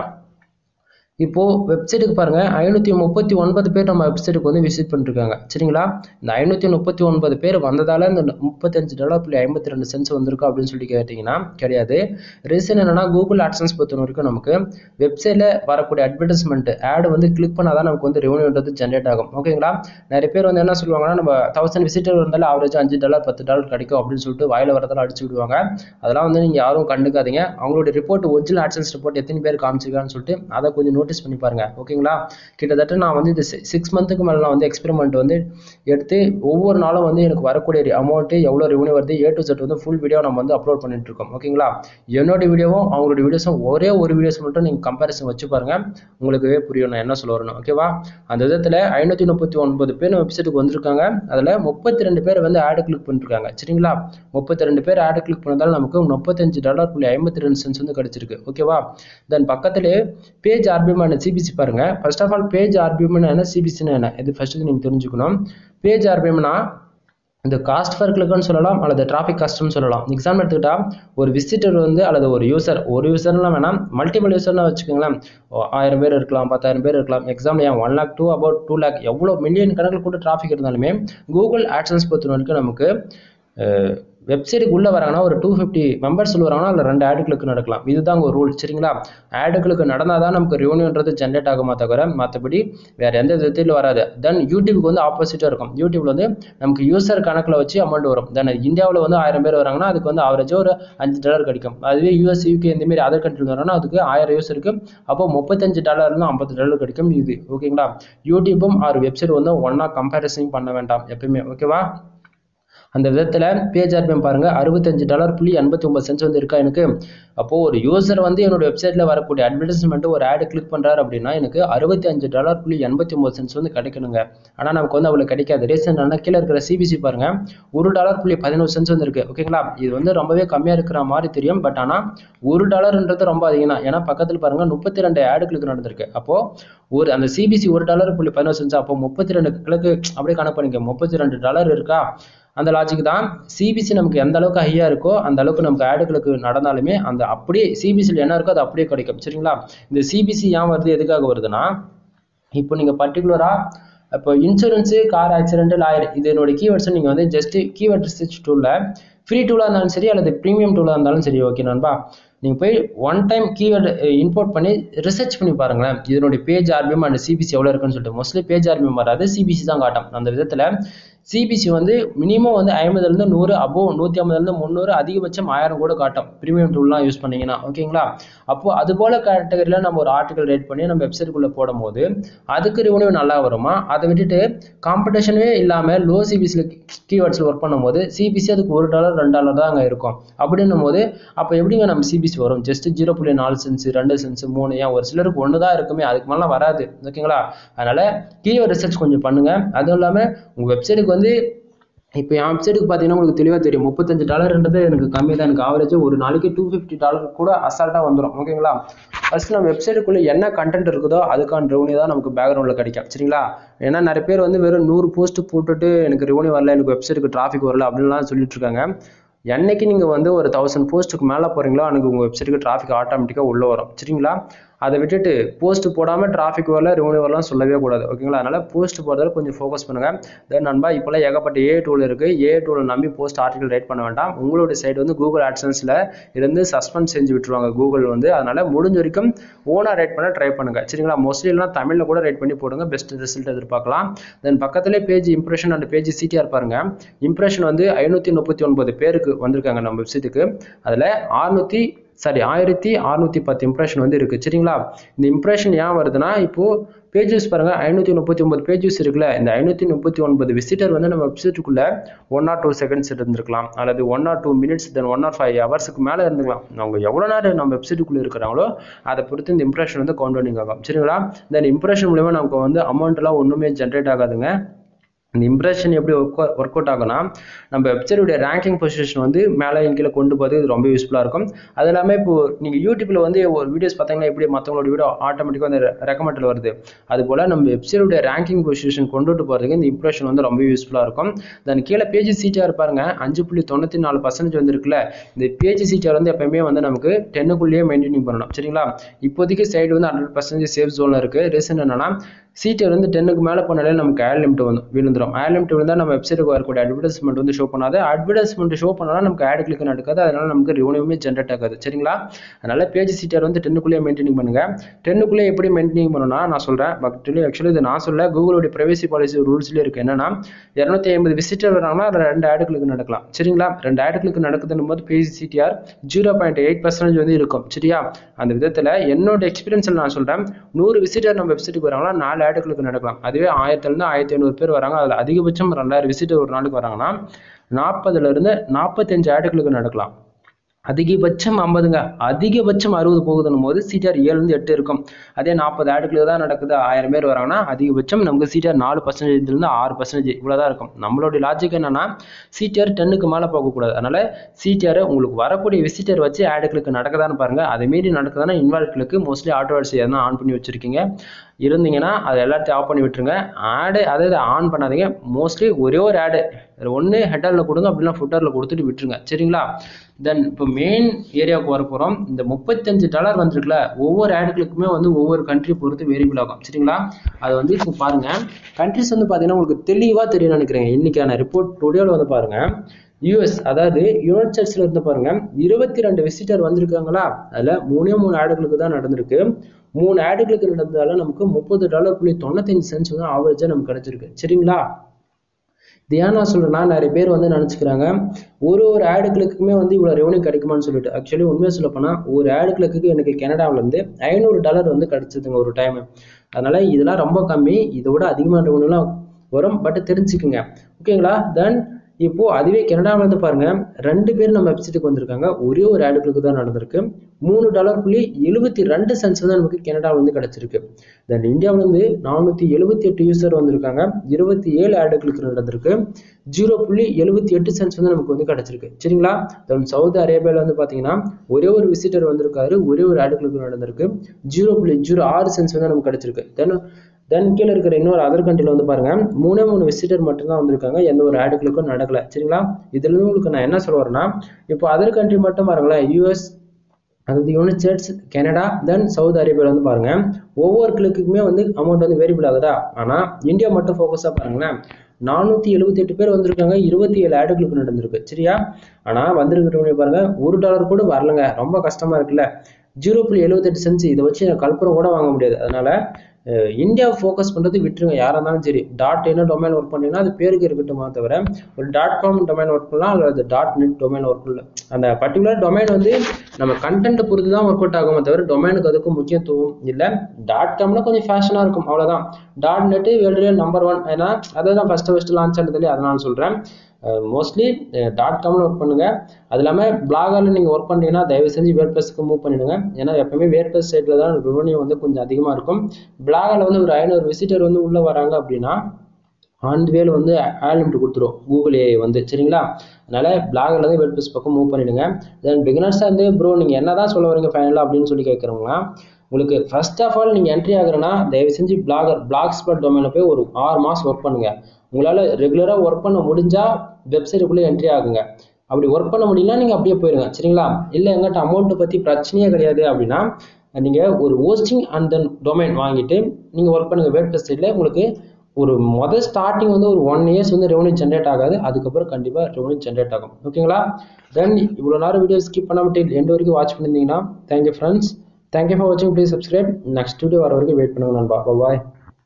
இப்போது வெப்சைட்டுக்கு பாருங்கள் ஐநூற்றி முப்பத்தி ஒன்பது பேர் நம்ம வெப்சைட்டுக்கு வந்து விசிட் பண்ணிருக்காங்க சரிங்களா இந்த ஐநூற்றி முப்பத்தி ஒன்பது பேர் வந்ததால் இந்த முப்பத்தஞ்சு டாலர் புள்ளி ஐம்பத்தி ரெண்டு சென்ஸ் வந்திருக்கா அப்படின்னு சொல்லி கேட்டிங்கன்னா கிடையாது ரீசன் என்னன்னா கூகுள் ஆட்சன்ஸ் பொறுத்த வரைக்கும் நமக்கு வெப்சைட்டில் வரக்கூடிய அட்வர்டைஸ்மெண்ட் ஆடு வந்து கிளிக் பண்ணால் தான் நமக்கு வந்து ரெவன்யூன்றது ஜென்ரேட் ஆகும் ஓகேங்களா நிறைய பேர் வந்து என்ன சொல்லுவாங்கன்னா நம்ம தௌசண்ட் விசிட்டர் வந்தாலும் ஆவரேஜ் அஞ்சு டாலர் பத்து டாலர் கிடைக்கும் அப்படின்னு சொல்லிட்டு வாயில் வரதெல்லாம் அடிச்சு விடுவாங்க அதெல்லாம் வந்து நீங்கள் யாரும் கண்டுக்காதீங்க அவங்களுடைய ரிப்போர்ட் ஒரிஜினல் ஆட்சன்ஸ் ரிப்போர்ட் எத்தனை பேர் காமிச்சிருக்கான்னு சொல்லிட்டு அதை கொஞ்சம் நோட்டீஸ் பண்ணி பாருங்க ஓகேங்களா கிட்டத்தட்ட நான் வந்து இந்த சிக்ஸ் மந்த்துக்கு மேலே நான் வந்து எக்ஸ்பெரிமெண்ட் வந்து எடுத்து ஒவ்வொரு நாளும் வந்து எனக்கு வரக்கூடிய அமௌண்ட்டு எவ்வளோ ரெவன்யூ வருது ஏ டு செட் வந்து ஃபுல் வீடியோ நம்ம வந்து அப்லோட் பண்ணிட்டு இருக்கோம் ஓகேங்களா என்னோட வீடியோவும் அவங்களோட வீடியோஸும் ஒரே ஒரு வீடியோஸ் மட்டும் நீங்கள் கம்பேரிசன் வச்சு பாருங்க உங்களுக்கே புரியும் நான் என்ன சொல்ல வரணும் ஓகேவா அந்த விதத்தில் ஐநூற்றி முப்பத்தி ஒன்பது பேர் வெப்சைட்டுக்கு வந்திருக்காங்க அதில் முப்பத்தி ரெண்டு பேர் வந்து ஆடு கிளிக் பண்ணிருக்காங்க சரிங்களா முப்பத்தி ரெண்டு பேர் ஆடு கிளிக் பண்ணதால நமக்கு முப்பத்தஞ்சு டாலர் புள்ளி ஐம்பத்தி ரெண்டு சென்ஸ் வந்து கிடைச்சிருக்கு ஓகேவா தென் பக்கத்துலேயே பேஜ் ஆர்பிஎம் அண்ட் சிபிசி பாருங்க ஃபர்ஸ்ட் ஆஃப் ஆல் பேஜ் ஆர்பிஎம்னு என்ன சிபிசின்னு என்ன இது ஃபர்ஸ்ட் நீங்கள் தெரிஞ்சுக்கணும் பேஜ் ஆர்பிஎம்னா இந்த காஸ்ட் ஃபர் கிளிக்னு சொல்லலாம் அல்லது டிராஃபிக் காஸ்ட்னு சொல்லலாம் எக்ஸாம்பிள் எடுத்துக்கிட்டா ஒரு விசிட்டர் வந்து அல்லது ஒரு யூசர் ஒரு யூசர்லாம் வேணாம் மல்டிபிள் யூசர்னா வச்சுக்கோங்களேன் ஆயிரம் பேர் இருக்கலாம் பத்தாயிரம் பேர் இருக்கலாம் எக்ஸாம்பிள் ஏன் one lakh to about two lakh எவ்வளோ மில்லியன் கணக்கில் கூட டிராஃபிக் இருந்தாலுமே கூகுள் ஆட்சன்ஸ் பொறுத்த வரைக்கும் நமக்கு வெப்சைட்டுக்கு உள்ளே வராங்கன்னா ஒரு டூ ஃபிஃப்டி மெம்பர்ஸ் உள்ள வராங்கன்னா அதில் ரெண்டு ஆடுகளுக்கு நடக்கலாம் இதுதான் ஒரு ரூல் சரிங்களா ஆடுகளுக்கு நடந்தால் தான் நமக்கு ரெவன்யூன்றது ஜென்ரேட் ஆகுமா தவிர மற்றபடி வேறு எந்த விதத்தில் வராது தென் யூடியூப்க்கு வந்து ஆப்போசிட்டாக இருக்கும் யூடியூப்ல வந்து நமக்கு யூசர் கணக்கில் வச்சு அமௌண்ட் வரும் தென் இந்தியாவில் வந்து ஆயிரம் பேர் வராங்கன்னா அதுக்கு வந்து ஆவரேஜாக ஒரு அஞ்சு டாலர் கிடைக்கும் அதுவே யூஎஸ் யூகே இந்தமாரி அதர் கண்ட்ரியில் வராங்கன்னா அதுக்கு ஆயிரம் யூசருக்கு அப்போ முப்பத்தஞ்சு டாலர்னு ஐம்பது டாலர் கிடைக்கும் இது ஓகேங்களா யூடியூப்பும் ஆறு வெப்சைட் வந்து ஒன்றா கம்பேரிசன் பண்ண வேண்டாம் எப்பயுமே ஓகேவா அந்த விதத்தில் பேஜ் ஆர்பிஎம் பாருங்கள் அறுபத்தஞ்சு டாலர் புள்ளி எண்பத்தி ஒன்பது சென்ஸ் வந்து இருக்கா எனக்கு அப்போது ஒரு யூசர் வந்து என்னோட வெப்சைட்டில் வரக்கூடிய அட்வர்டைஸ்மெண்ட் ஒரு ஆடு கிளிக் பண்ணுறாரு அப்படின்னா எனக்கு அறுபத்தி அஞ்சு டாலர் புள்ளி எண்பத்தி ஒன்பது சென்ஸ் வந்து கிடைக்கணுங்க ஆனால் நமக்கு வந்து அவ்வளோ கிடைக்காது ரீசன் என்னன்னா கீழே இருக்கிற சிபிசி பாருங்கள் ஒரு டாலர் புள்ளி பதினோரு சென்ஸ் வந்து இருக்கு ஓகேங்களா இது வந்து ரொம்பவே கம்மியாக இருக்கிற மாதிரி தெரியும் பட் ஆனால் ஒரு டாலர்ன்றது ரொம்ப அதிகம் தான் ஏன்னா பக்கத்தில் பாருங்கள் முப்பத்தி ரெண்டு ஆடு கிளிக் நடந்திருக்கு அப்போது ஒரு அந்த சிபிசி ஒரு டாலர் புள்ளி பதினோரு சென்ஸ் அப்போ முப்பத்தி ரெண்டு கிழக்கு அப்படியே கணக்கு பண்ணிக்க முப்பத்தி ரெண்டு டாலர் இருக்கா அந்த லாஜிக் தான் சிபிசி நமக்கு எந்த அளவுக்கு ஹையாக இருக்கோ அந்த அளவுக்கு நமக்கு ஆடுகளுக்கு நடந்தாலுமே அந்த அப்படியே சிபிசியில் என்ன இருக்கோ அது அப்படியே கிடைக்கும் சரிங்களா இந்த சிபிசி ஏன் வருது எதுக்காக வருதுன்னா இப்போ நீங்கள் பர்டிகுலராக இப்போ இன்சூரன்ஸு கார் ஆக்சிடென்ட் லாயர் இதனோட கீவேர்ட்ஸை நீங்கள் வந்து ஜஸ்ட் கீவேர்ட் ரிசர்ச் டூலில் ஃப்ரீ டூலாக இருந்தாலும் சரி அல்லது ப்ரீமியம் டூலாக இருந்தாலும் சரி ஓகே நண்பா நீங்கள் போய் ஒன் டைம் கீவேர்டு இம்போர்ட் பண்ணி ரிசர்ச் பண்ணி பாருங்களேன் இதனுடைய பேஜ் ஆர்பிஎம் அண்ட் சிபிசி எவ்வளோ இருக்குன்னு சொல்லிட்டு மோஸ்ட்லி பேஜ் ஆர்பிஎம் வராது சிபிசி தான் காட்டும் அந்த விதத்தில் சிபிசி வந்து மினிமம் வந்து ஐம்பதுலேருந்து நூறு அபோவ் நூற்றி ஐம்பதுலேருந்து முந்நூறு அதிகபட்சம் ஆயிரம் கூட காட்டும் ப்ரீமியம் டூல்லாம் யூஸ் பண்ணீங்கன்னா ஓகேங்களா அப்போ அது போல கேட்டகரியில் நம்ம ஒரு ஆர்டிகல் ரேட் பண்ணி நம்ம வெப்சைட்டுக்குள்ளே போடும்போது அதுக்கு ரெவன்யூ நல்லா வருமா அதை விட்டுட்டு காம்படிஷனே இல்லாமல் லோ சிபிசியில் கீவேர்ட்ஸில் ஒர்க் பண்ணும்போது சிபிசி அதுக்கு ஒரு டாலர் ரெண்டு டாலர் தான் அங்கே இருக்கும் அப்படின்னும் போது அப்போ எப்படிங்க நம்ம சிபிசி வரும் ஜஸ்ட் ஜீரோ புள்ளி நாலு சென்ஸ் ரெண்டு சென்ஸ் மூணு ஏன் ஒரு சிலருக்கு ஒன்று தான் இருக்குமே அதுக்கு மேலே வராது ஓகேங்களா அதனால் கீவேர்ட் ரிசர்ச் கொஞ்சம் பண்ணுங்க அதுவும் இல்லாமல் உங்கள் வெப்சைட்டுக்கு வந்து இப்போ என் வெப்சைட்டுக்கு பார்த்தீங்கன்னா உங்களுக்கு தெளிவாக தெரியும் முப்பத்தஞ்சு டாலர்ன்றது எனக்கு கம்மி தான் எனக்கு ஆவரேஜ் ஒரு நாளைக்கு டூ ஃபிஃப்டி டாலர் கூட அசால்ட்டாக வந்துடும் ஓகேங்களா ஃபர்ஸ்ட் நம்ம வெப்சைட்டுக்குள்ளே என்ன கண்டென்ட் இருக்குதோ அதுக்கான ரெவன்யூ தான் நமக்கு பேக்ரவுண்டில் கிடைக்கும் சரிங்களா ஏன்னா நிறைய பேர் வந்து வெறும் நூறு போஸ்ட் போட்டுட்டு எனக்கு ரெவன்யூ வரல எனக்கு வெப்சைட்டுக்கு டிராஃபிக் வரல அப்படின்லாம் சொல்லிட்டு இருக்காங்க என்னைக்கு நீங்கள் வந்து ஒரு தௌசண்ட் போஸ்ட்டுக்கு மேலே போகிறீங்களோ அன்றைக்கி உங்கள் வெப்சைட்டுக்கு டிராஃபிக் ஆட்டோமேட்டிக்காக உள்ளே வரும் சரிங்களா அதை விட்டுட்டு போஸ்ட் போடாமல் டிராஃபிக் வரல ரெவன்யூ வரலாம் சொல்லவே கூடாது ஓகேங்களா அதனால் போஸ்ட் போடுறதுல கொஞ்சம் ஃபோக்கஸ் பண்ணுங்கள் தென் நண்பா இப்போலாம் ஏகப்பட்ட ஏ டூல் இருக்குது ஏ டூலை நம்பி போஸ்ட் ஆர்டிகல் ரைட் பண்ண வேண்டாம் உங்களுடைய சைடு வந்து கூகுள் ஆட்சன்ஸில் இருந்து சஸ்பெண்ட் செஞ்சு விட்டுருவாங்க கூகுள் வந்து அதனால் முடிஞ்ச வரைக்கும் ஓனாக ரைட் பண்ண ட்ரை பண்ணுங்கள் சரிங்களா மோஸ்ட்லி இல்லைனா தமிழில் கூட ரைட் பண்ணி போடுங்க பெஸ்ட் ரிசல்ட் எதிர்பார்க்கலாம் தென் பக்கத்துலேயே page impression and page CTR பாருங்க இம்ப்ரெஷன் வந்து ஐநூற்றி முப்பத்தி ஒன்பது பேருக்கு வந்திருக்காங்க நம்ம வெப்சைட்டுக்கு அதில் ஆறுநூற்றி சாரி ஆயிரத்தி அறுநூத்தி பத்து இம்ப்ரெஷன் வந்து இருக்குது சரிங்களா இந்த இம்ப்ரெஷன் ஏன் வருதுன்னா இப்போது பேஜஸ் பாருங்கள் ஐநூற்றி முப்பத்தி ஒன்பது பேஜஸ் இருக்குல்ல இந்த ஐநூற்றி முப்பத்தி ஒன்பது விசிட்டர் வந்து நம்ம வெப்சைட்டுக்குள்ளே ஒன் ஆர் டூ செகண்ட்ஸ் இருந்திருக்கலாம் அல்லது one or two minutes then one or five ஹவர்ஸுக்கு மேலே இருந்துக்கலாம் அவங்க எவ்வளோ நேரம் நம்ம வெப்சைட்டுக்குள்ளே இருக்கிறாங்களோ அதை பொறுத்து இந்த இம்ப்ரெஷன் வந்து கவுண்டனிங் ஆகும் சரிங்களா தென் இம்ப்ரெஷன் மூலிமா நமக்கு வந்து அமௌண்ட்லாம் ஒன்றுமே ஜென்ரேட் ஆகாதுங்க இந்த இம்ப்ரெஷன் எப்படி ஒர்க் ஒர்க் அவுட் ஆகும்னா நம்ம வெப்சைட்டுடைய ரேங்கிங் பொசிஷன் வந்து மேலே கீழே கொண்டு போகிறது இது ரொம்ப யூஸ்ஃபுல்லாக இருக்கும் அது இல்லாமல் இப்போ நீங்கள் யூடியூப்பில் வந்து ஒரு வீடியோஸ் பார்த்தீங்கன்னா எப்படி மற்றவங்களோட வீடியோ ஆட்டோமேட்டிக்காக வந்து ரெக்கமெண்டில் வருது அது போல் நம்ம வெப்சைட்டுடைய ரேங்கிங் பொசிஷன் கொண்டுட்டு போகிறதுக்கு இந்த இம்ப்ரெஷன் வந்து ரொம்ப யூஸ்ஃபுல்லாக இருக்கும் தென் கீழே பேஜ் சீட்டாக இருப்பாருங்க அஞ்சு புள்ளி தொண்ணூற்றி நாலு பர்சன்டேஜ் வந்து இருக்குல்ல இந்த பேஜ் சீட்டார் வந்து எப்பயுமே வந்து நமக்கு டென்னுக்குள்ளேயே மெயின்டைனிங் பண்ணணும் சரிங்களா இப்போதைக்கு சைடு வந்து ஹண்ட்ரட் பர்சன்டேஜ் சேஃப் ஜோனில் இருக்குது ரீசன் என்னன்னா சீட்டர் வந்து டென்னுக்கு மேலே போனாலே நமக்கு ஆட் லிமிட் வந்து விழுந்துடும் ஆட் லிமிட் விழுந்தால் நம்ம வெப்சைட்டுக்கு வரக்கூடிய அட்வர்டைஸ்மெண்ட் வந்து ஷோ பண்ணாது அட்வர்டைஸ்மெண்ட் ஷோ பண்ணாலும் நமக்கு ஆட் கிளிக் நடக்காது அதனால நமக்கு ரெவன்யூமே ஜென்ரேட் ஆகாது சரிங்களா அதனால பேஜ் சீட்டர் வந்து டென்னுக்குள்ளேயே மெயின்டைனிங் பண்ணுங்க டென்னுக்குள்ளே எப்படி மெயின்டைனிங் பண்ணணும்னா நான் சொல்கிறேன் பட் ஆக்சுவலி இது நான் சொல்ல கூகுளோட ப்ரைவசி பாலிசி ரூல்ஸ்லேயே இருக்குது என்னன்னா இரநூத்தி ஐம்பது விசிட்டர் வராங்கன்னா அதில் ரெண்டு ஆடு கிளிக் நடக்கலாம் சரிங்களா ரெண்டு ஆடு கிளிக் நடக்குதுன்னு போது page CTR zero point eight percentage வந்து இருக்கும் சரியா அந்த விதத்தில் என்னோட எக்ஸ்பீரியன்ஸில் நான் சொல்கிறேன் நூறு விசிட்டர் நம்ம வெப்சைட்டுக்கு வராங்களா நாலு ஆடுகளுக்கு நடக்கலாம் அதுவே ஆயிரத்துலேருந்து ஆயிரத்தி ஐநூறு பேர் வராங்க அதில் அதிகபட்சம் ரெண்டாயிரம் விசிட்டர் ஒரு நாளுக்கு வராங்கன்னா நாற்பதுலேருந்து நாற்பத்தஞ்சு ஆடுகளுக்கு நடக்கலாம் அதிகபட்சம் ஐம்பதுங்க அதிகபட்சம் அறுபது போகுதுன்னும் போது சீட்டார் ஏழுலேருந்து எட்டு இருக்கும் அதே நாற்பது ஆடுகளுக்கு தான் நடக்குது ஆயிரம் பேர் வராங்கன்னா அதிகபட்சம் நமக்கு சீட்டார் நாலு பர்சன்டேஜ்லேருந்து ஆறு பர்சன்டேஜ் இவ்வளோ தான் இருக்கும் நம்மளுடைய லாஜிக் என்னன்னா சீட்டார் டென்னுக்கு மேலே போகக்கூடாது அதனால சீட்டார் உங்களுக்கு வரக்கூடிய விசிட்டர் வச்சு ஆடுகளுக்கு நடக்குதான்னு பாருங்க அதை மீறி நடக்குதுன்னா இன்வால்வ்களுக்கு மோஸ்ட்லி ஆட்டோ ஆட்ஸ் எதனா ஆன் பண்ணி வச்சிருக்கீங்க இருந்தீங்கன்னா அதை எல்லாத்தையும் ஆஃப் பண்ணி விட்டுருங்க ஆடு அதாவது ஆன் பண்ணாதீங்க மோஸ்ட்லி ஒரே ஒரு ஆடு ஒன்று ஹெட்டரில் கொடுங்க அப்படின்னா ஃபுட்டரில் கொடுத்துட்டு விட்டுருங்க சரிங்களா தென் இப்போ மெயின் ஏரியாவுக்கு வர போகிறோம் இந்த முப்பத்தஞ்சு டாலர் வந்திருக்குல்ல ஒவ்வொரு ஆடுகளுக்குமே வந்து ஒவ்வொரு கண்ட்ரி பொறுத்து வேரியபிள் ஆகும் சரிங்களா அது வந்து இப்போ பாருங்க கண்ட்ரிஸ் வந்து பார்த்தீங்கன்னா உங்களுக்கு தெளிவாக தெரியும்னு நினைக்கிறேன் இன்னைக்கான ரிப்போர்ட் டுடேல வந்து பாருங்க யூஎஸ் அதாவது யுனைட் ஸ்டேட்ஸ்ல இருந்து பாருங்க இருபத்தி ரெண்டு விசிட்டர் வந்திருக்காங்களா அதில் மூணே மூணு ஆடுகளுக்கு தான் நடந்திருக்கு மூணு ஆடுகளுக்கு நடந்ததால நமக்கு முப்பது டாலர் புள்ளி தொண்ணூத்தஞ்சு சென்ஸ் வந்து ஆவரேஜாக நமக்கு கிடைச்சிருக்கு சரிங்களா இது ஏன் நான் சொல்றேன்னா நிறைய பேர் வந்து நினச்சிக்கிறாங்க ஒரு ஒரு ஆடு கிளிக்குமே வந்து இவ்வளோ ரெவன்யூ கிடைக்குமான்னு சொல்லிட்டு ஆக்சுவலி உண்மையாக சொல்ல போனால் ஒரு ஆடு கிளிக்கு எனக்கு கனடாவிலேருந்து ஐநூறு டாலர் வந்து கிடைச்சதுங்க ஒரு டைம் அதனால இதெல்லாம் ரொம்ப கம்மி இதை விட அதிகமான ரெவன்யூலாம் வரும் பட் தெரிஞ்சுக்குங்க ஓகேங்களா தென் இப்போ அதுவே கனடாவில் வந்து பாருங்க ரெண்டு பேர் நம்ம வெப்சைட்டுக்கு வந்திருக்காங்க ஒரே ஒரு ஆடுகளுக்கு தான் நடந்திருக்கு மூணு டாலர் புள்ளி எழுபத்தி ரெண்டு சென்ஸ் தான் நமக்கு கனடாவில் வந்து கிடைச்சிருக்கு தென் இந்தியாவில் வந்து நானூற்றி எழுபத்தி எட்டு யூசர் வந்திருக்காங்க இருபத்தி ஏழு ஆடுகளுக்கு நடந்திருக்கு ஜீரோ புள்ளி எழுபத்தி எட்டு சென்ஸ் வந்து நமக்கு வந்து கிடைச்சிருக்கு சரிங்களா தென் சவுதி அரேபியாவில் வந்து பார்த்தீங்கன்னா ஒரே ஒரு விசிட்டர் வந்திருக்காரு ஒரே ஒரு ஆடுகளுக்கு நடந்திருக்கு ஜீரோ புள்ளி ஜீரோ ஆறு சென்ஸ் வந்து நமக்கு கிடைச்சிருக்கு தென் தென் கீழே இருக்கிற இன்னொரு அதர் கண்ட்ரியில் வந்து பாருங்க மூணே மூணு விசிட்டர் மட்டும்தான் வந்திருக்காங்க எந்த ஒரு ஆடுகளுக்கும் நடக்கல சரிங்களா இதுல உங்களுக்கு நான் என்ன சொல்ல வரேன்னா இப்போ அதர் கண்ட்ரி மட்டும் பாருங்களேன் யூஎஸ் அதாவது unite states Canada then Saudi அரேபியாவில் வந்து பாருங்க ஒவ்வொரு கிளிக்குமே வந்து அமௌண்ட் வந்து வேரியபிள் ஆகுதா ஆனால் இந்தியா மட்டும் ஃபோக்கஸாக பாருங்களேன் நானூற்றி எழுபத்தி எட்டு பேர் வந்திருக்காங்க இருபத்தி ஏழு ஆடுகளுக்கு நடந்திருக்கு சரியா ஆனால் வந்திருக்கிறவங்க பாருங்க ஒரு டாலர் கூட வரலங்க ரொம்ப கஷ்டமா இருக்குல்ல ஜீரோ புள்ளி எழுபத்தெட்டு சென்ஸ் இதை வச்சு கல்புரம் கூட வாங்க முடியாது அதனால இந்தியாவை ஃபோக்கஸ் பண்ணுறது விட்டுருங்க யாராக இருந்தாலும் சரி டாட் என்ன டொமைன் ஒர்க் பண்ணீங்கன்னா அது பேருக்கு இருக்கட்டுமா தவிர ஒரு டாட் காம் டொமைன் ஒர்க் பண்ணலாம் அல்லது டாட் நெட் டொமைன் ஒர்க் பண்ணல அந்த பர்டிகுலர் டொமைன் வந்து நம்ம கண்டென்ட் பொறுத்து தான் ஒர்க் அவுட் ஆகுமே தவிர டொமைனுக்கு அதுக்கும் முக்கியத்துவம் இல்லை டாட் காம்னா கொஞ்சம் ஃபேஷனாக இருக்கும் அவ்வளோதான் டாட் நெட்டு வேர்ல்டுலேயே நம்பர் ஒன் ஏன்னா அதை தான் ஃபஸ்ட்டு ஃபஸ்ட்டு லான்ச் ஆனதுலேயே அதனால சொல்கிறேன் மோஸ்ட்லி டாட் காமில் ஒர்க் பண்ணுங்கள் அது இல்லாமல் பிளாகரில் நீங்கள் ஒர்க் பண்ணுறீங்கன்னா தயவு செஞ்சு வேர்ட் ப்ளஸ்க்கு மூவ் பண்ணிடுங்க ஏன்னா எப்பவுமே வேர்ட் ப்ளஸ் சைடில் தான் ரெவன்யூ வந்து கொஞ்சம் அதிகமாக இருக்கும் பிளாகரில் வந்து ஒரு ஐநூறு விசிட்டர் வந்து உள்ளே வராங்க அப்படின்னா ஆன் வேல் வந்து ஆட் லிமிட் கொடுத்துரும் கூகுள் ஏஐ வந்து சரிங்களா அதனால பிளாகர்ல இருந்து வேர்ட் ப்ளஸ் பக்கம் மூவ் பண்ணிடுங்க தென் பிகினர்ஸாக இருந்து ப்ரோ நீங்கள் என்ன தான் சொல்ல வரீங்க ஃபைனலாக அப்படின்னு சொல்லி கேட்குறவங்களா உங்களுக்கு ஃபர்ஸ்ட் ஆஃப் ஆல் நீங்கள் என்ட்ரி ஆகுறேன்னா தயவு செஞ்சு பிளாகர் பிளாக் ஸ்பாட் டொமைனில் போய் ஒரு ஆறு மாதம் ஒர்க் பண்ணுங்க உங்களால் ரெகுலராக ஒர்க் பண்ண முடிஞ்சால் வெப்சைட்டுக்குள்ளே என்ட்ரி ஆகுங்க அப்படி ஒர்க் பண்ண முடியலனா நீங்கள் அப்படியே போயிருங்க சரிங்களா இல்லை எங்கிட்ட அமௌண்ட்டை பற்றி பிரச்சனையே கிடையாது அப்படின்னா நீங்கள் ஒரு ஹோஸ்டிங் அண்ட் தென் டொமைன் வாங்கிட்டு நீங்கள் ஒர்க் பண்ணுங்கள் வேர்ட் ப்ளஸ் சைடில் உங்களுக்கு ஒரு மொதல் ஸ்டார்டிங் வந்து ஒரு ஒன் இயர்ஸ் வந்து ரெவன்யூ ஜென்ரேட் ஆகாது அதுக்கப்புறம் கண்டிப்பாக ரெவன்யூ ஜென்ரேட் ஆகும் ஓகேங்களா தென் இவ்வளோ நேரம் வீடியோ ஸ்கிப் பண்ணாமல் எண்ட் வரைக்கும் வாட்ச் பண்ணியிருந்தீங்கன்னா தேங்க்யூ ஃப்ரெண்ட்ஸ் தேங்க்யூ ஃபார் வாட்சிங் ப்ளீஸ் சப்ஸ்கிரைப் நெக்ஸ்ட் வீடியோ வர வரைக்கும் வெயிட் பண்ணுங்க நண்பா பாய்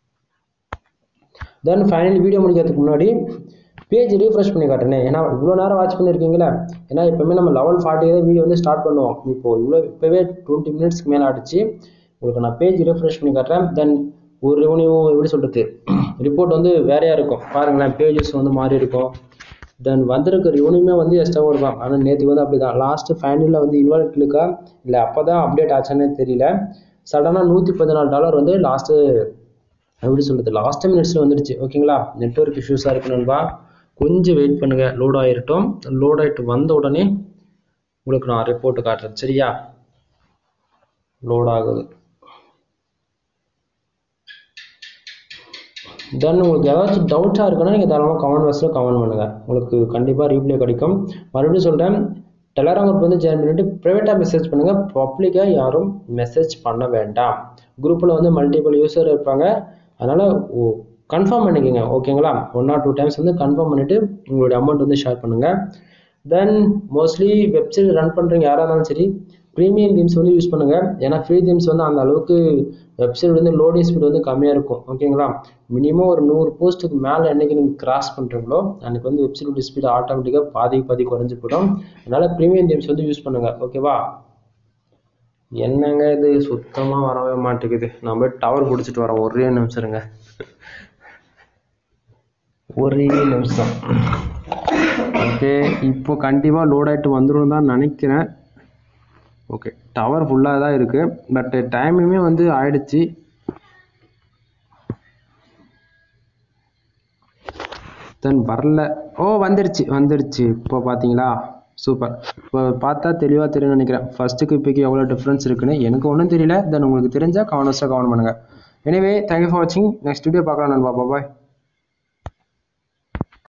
தென் ஃபைனல் வீடியோ முடிக்கிறதுக்கு முன்னாடி பேஜ் ரீஃப்ரெஷ் பண்ணி காட்டுறேன் ஏன்னா இவ்வளோ நேரம் வாட்ச் பண்ணியிருக்கீங்களா ஏன்னா எப்பவுமே நம்ம லெவல் ஃபார்ட்டி தான் வீடியோ வந்து ஸ்டார்ட் பண்ணுவோம் இப்போ இவ்வளோ இப்போவே டுவெண்ட்டி மினிட்ஸ்க்கு மேலே ஆடிச்சு உங்களுக்கு நான் பேஜ் ரீஃப்ரெஷ் பண்ணி காட்டுறேன் தென் ஒரு ரெவன்யூ எப்படி சொல்கிறது ரிப்போர்ட் வந்து வேறையாக இருக்கும் பாருங்களேன் பேஜஸ் வந்து மாறி இருக்கும் தென் வந்திருக்க ரெவன்யூமே வந்து எக்ஸ்ட்ராவும் இருக்கும் ஆனால் நேற்று வந்து அப்படி தான் லாஸ்ட்டு ஃபைனலில் வந்து இன்வால்வ் கிளிக்கா இல்லை அப்போ தான் அப்டேட் ஆச்சானே தெரியல சடனாக நூற்றி பதினாலு டாலர் வந்து லாஸ்ட்டு எப்படி சொல்கிறது லாஸ்ட் மினிட்ஸில் வந்துடுச்சு ஓகேங்களா நெட்ஒர்க் இஷ்யூஸாக இருக்கு நண்பா கொஞ்சம் வெயிட் பண்ணுங்கள் லோட் ஆகிருட்டும் லோட் ஆகிட்டு வந்த உடனே உங்களுக்கு நான் ரிப்போர்ட்டு காட்டுறேன் சரியா லோட் ஆகுது தென் உங்களுக்கு ஏதாச்சும் டவுட்டாக இருக்குன்னா நீங்கள் தாராளமாக கமெண்ட் பாக்ஸில் கமெண்ட் பண்ணுங்கள் உங்களுக்கு கண்டிப்பாக ரீப்ளே கிடைக்கும் மறுபடியும் சொல்கிறேன் டெலராம் குரூப் வந்து ஜாயின் பண்ணிவிட்டு ப்ரைவேட்டாக மெசேஜ் பண்ணுங்கள் பப்ளிக்காக யாரும் மெசேஜ் பண்ண வேண்டாம் குரூப்பில் வந்து மல்டிபிள் யூசர் இருப்பாங்க அதனால் கன்ஃபார்ம் பண்ணிக்கோங்க ஓகேங்களா ஒன் ஆர் டூ டைம்ஸ் வந்து கன்ஃபார்ம் பண்ணிவிட்டு உங்களுடைய அமௌண்ட் வந்து ஷேர் பண்ணுங்கள் தென் மோஸ்ட்லி வெப்சைட் ரன் பண்ணுறவங்க யாராக இருந்தாலும் சரி ப்ரீமியம் தீம்ஸ் வந்து யூஸ் பண்ணுங்கள் ஏன்னா ஃப்ரீ தீம்ஸ் வந்து அந்த அளவுக்கு வெப்சைட் வந்து லோடிங் ஸ்பீட் வந்து கம்மியாக இருக்கும் ஓகேங்களா மினிமம் ஒரு நூறு போஸ்ட்டுக்கு மேலே என்னைக்கு நீங்கள் கிராஸ் பண்ணுறீங்களோ அன்றைக்கி வந்து வெப்சைட் ஸ்பீட் ஆட்டோமேட்டிக்காக பாதி பாதி குறைஞ்சி போயிடும் அதனால் ப்ரீமியம் தீம்ஸ் வந்து யூஸ் பண்ணுங்கள் ஓகேவா என்னங்க இது சுத்தமாக வரவே மாட்டேங்குது நான் போய் டவர் பிடிச்சிட்டு வரேன் ஒரே நிமிஷம் இருங்க ஒரே நிமிஷம் ஓகே இப்போ கண்டிப்பாக லோட் ஆகிட்டு வந்துடும் தான் நினைக்கிறேன் ஓகே டவர் ஃபுல்லாக தான் இருக்குது பட் டைமுமே வந்து ஆயிடுச்சு தென் வரல ஓ வந்துருச்சு வந்துருச்சு இப்போ பார்த்தீங்களா சூப்பர் இப்போ பார்த்தா தெளிவாக தெரியும்னு நினைக்கிறேன் ஃபஸ்ட்டுக்கு இப்போக்கு எவ்வளோ டிஃப்ரென்ஸ் இருக்குன்னு எனக்கு ஒன்றும் தெரியல தென் உங்களுக்கு தெரிஞ்சால் கவனஸாக கவனம் பண்ணுங்கள் எனிவே தேங்க்யூ ஃபார் வாட்சிங் நெக்ஸ்ட் வீடியோ பார்க்கலாம் நண்பா பாய்